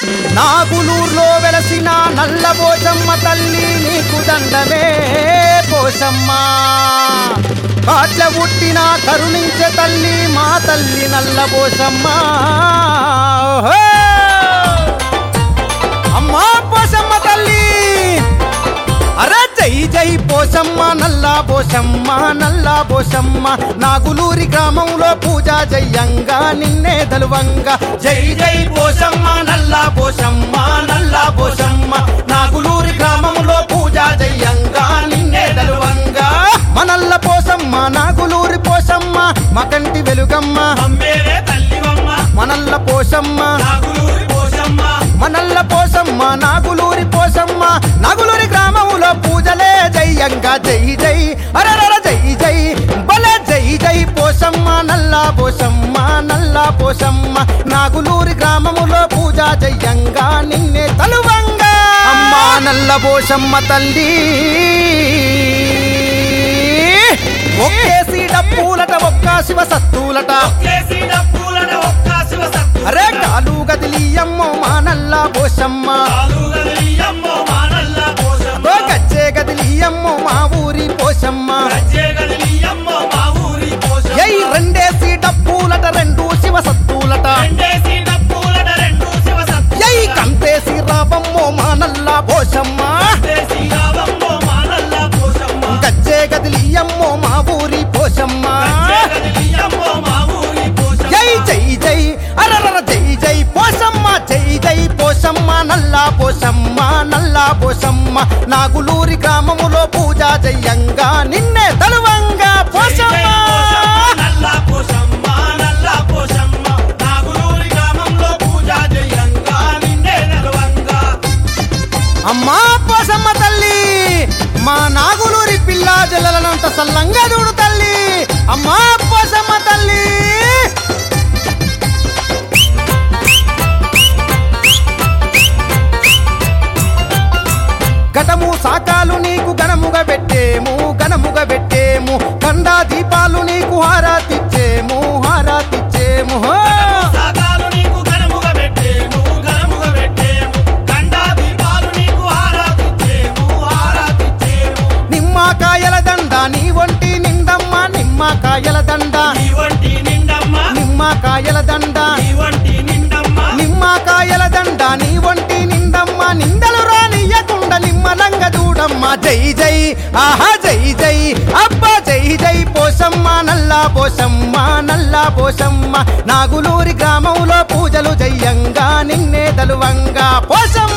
నాగులూరులో వెలసిన నల్ల పోచమ్మ తల్లి నీకు దండమే పోషమ్మ కాట్ల పుట్టిన కరుణించే తల్లి మా తల్లి నల్ల పోషమ్మ ఓహో! అమ్మా పోషమ్మ తల్లి అరే జై జై పోషమ్మ నల్లా పోషమ్మ నల్లా పోషమ్మ నాగులూరి గ్రామంలో పూజ జయ్యంగా నిన్నే దలువంగా జై జై పోషమ్మ నల్లా పోషమ్మ నల్లా పోషమ్మ నాగులూరి గ్రామంలో పూజ జయ్యంగా నిన్నే దలువంగా మనల్ల పోషమ్మ నాగులూరి పోషమ్మ మకంటి వెలుగమ్మ అమ్మేరే తల్లివమ్మ మనల్ల పోషమ్మ నాగులూరి పోషమ్మ మనల్ల పోసమ్మ నాగులూరి పోసమ్మ నాగులూరి గ్రామంలో పూజలే జయ్యంగా జై జై అరరర జై జై బలే జై జై పోసమ్మ నల్లా పోసమ్మ నల్లా పోసమ్మ నాగులూరి గ్రామములో పూజ జయ్యంగా నిన్నే తలువంగా అమ్మా నల్ల పోసమ్మ తల్లి ఒక్కేసి డప్పులట ఒక్క శివ సత్తులట చేసి డప్పులన ఒక్క శివ సత్తు అరే కాలు గదిలియమ్మో మా నల్లా పోసమ్మ కాలుగలియమ్మో మానల్ల పోషమ్మ ఓ గచ్చే గదిలియమ్మో మా ఊరి పోసమ్మ రజ్జేగలియమ్మో మా ఊరి పోషమ్మ ఎయ్ రెండేసి డప్పులట రెండు శివ సత్తులట రెండేసి డప్పులన రెండు శివ సత్తు ఎయ్ కంతేసి రాబమ్మో మా నల్లా పోసమ్మ చేసి రావమ్మో మానల్ల పోషమ్మ గచ్చే గదిలియమ్మో మా ఊరి పోసమ్మ రజ్జేగలియమ్మో మా ఊరి పోషమ్మ జై జై జై అరరర జై జై పోసమ్మ జై జై పోసమ్మ నల్లా పోసమ్మ నల్లా పోసమ్మ నాగులూరి గ్రామములో పూజ జయ్యంగా నిన్నే తలువంగా పోసమ్మ నల్ల పోషమ్మ నల్ల పోషమ్మ నాగులూరి గ్రామంలో పూజ జయంగా నిన్నే నలువంగా అమ్మా పోసమ్మ తల్లి మా నాగులూరి పిల్ల జల్లలనంత సల్లంగా చూడు తల్లి అమ్మా పోసమ్మ తల్లి ఘటము సాకాలు నీకు ఘనముగా పెట్టేము ఘనముగా పెట్టేము కండా దీపాలు నీకు హారాతిచ్చేము హారాతిచ్చేము హో! సాగాలు నీకు ఘనముగా పెట్టేము ఘనముగా పెట్టేము గండా దీపాలు నీకు ఆరాధించేము ఆరాధించేము నిమ్మకాయల దండ నీ ఒంటి నిందమ్మ నిమ్మకాయల దండ నీ వంటి నిండమ్మ నిమ్మకాయల దండ నీ వంటి నిండమ్మ నిమ్మకాయల దండ నీ ఒంటి నిందమ్మ నిందలు రానియకుండా నిమ్మలంగా చూడమ్మ జై జై ఆహా జై జై అబ్బా జై జై పోసమ్మ నల్లా పోసమ్మ నల్లా పోసమ్మ నాగులూరి గ్రామంలో పూజలు జయ్యంగా నిన్నే దలువంగా పోసమ్మ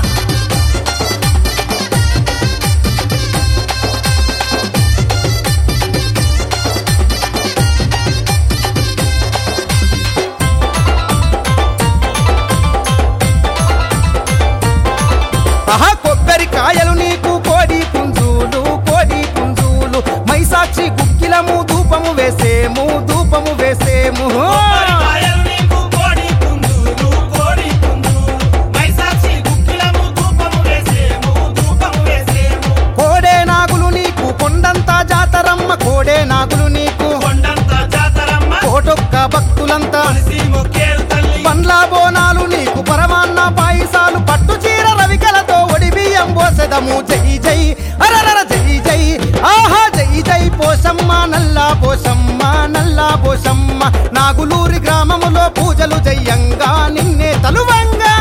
ఆహా కొబ్బరికాయలు నీకు కోడి పుంజులు కోడి పుంజులు మైసాక్షి గుక్కిలము ధూపము వేసేము ధూపము వేసేము కొబ్బరికాయలు నీకు కోడి పుంజులు కోడి పుంజులు మైసాక్షి గుక్కిలము ధూపము వేసేము ధూపము వేసేము కోడే నాగులు నీకు కొండంతా జాతరమ్మ కోడే నాగులు నీకు కొండంత జాతరమ్మ కోటొక్క భక్తులంతా కలిసి మొక్కేరు తల్లి పండ్ల బోనాలు నీకు పరమాన్న పాయసాలు పట్టు చీర రవికలతో ఒడి బియ్యం పోసెదము జై జై అరరర జై జై ఆహా జై జై పోసమ్మ నల్లా పోసమ్మ నల్లా పోసమ్మ నాగులూరి గ్రామములో పూజలు జయ్యంగా నిన్నే తలువంగా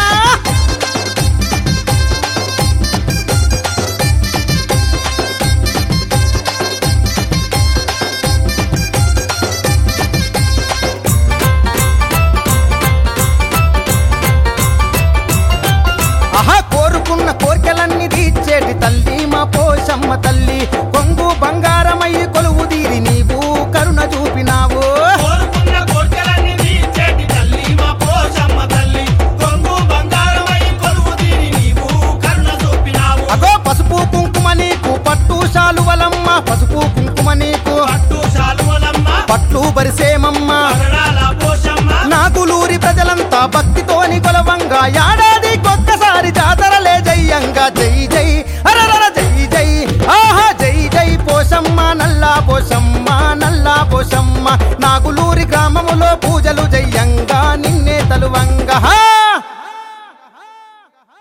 ఆహా కోరుకున్న కోర్కెలన్నీ తీర్చేటి తల్లి మా పోషమ్మ తల్లి కొంగు బంగారమయ్యి కొలువు తీరి నీవు కరుణ చూపినావు కోరుకున్న కోర్కెలన్నీ తీర్చేటి తల్లి మా పోషమ్మ తల్లి కొంగు బంగారమై కొలువు తీరి నీవు కరుణ చూపినావు అగో పసుపు కుంకుమ నీకు పట్టు శాలువలమ్మ పసుపు కుంకుమ నీకు పట్టు శాలువలమ్మ పట్లు బరిసేమమ్మ పగడాల పోషమ్మ నాగులూరి ప్రజలంతా భక్తితోని కొలవంగా ఏడాది ఒక్కసారి జాతరలే జయ్యంగా జై జై అరరర జై జై ఆహా జై జై పోసమ్మ నల్లా పోసమ్మ నల్లా పోసమ్మ నాగులూరి గ్రామములో పూజలు జయ్యంగా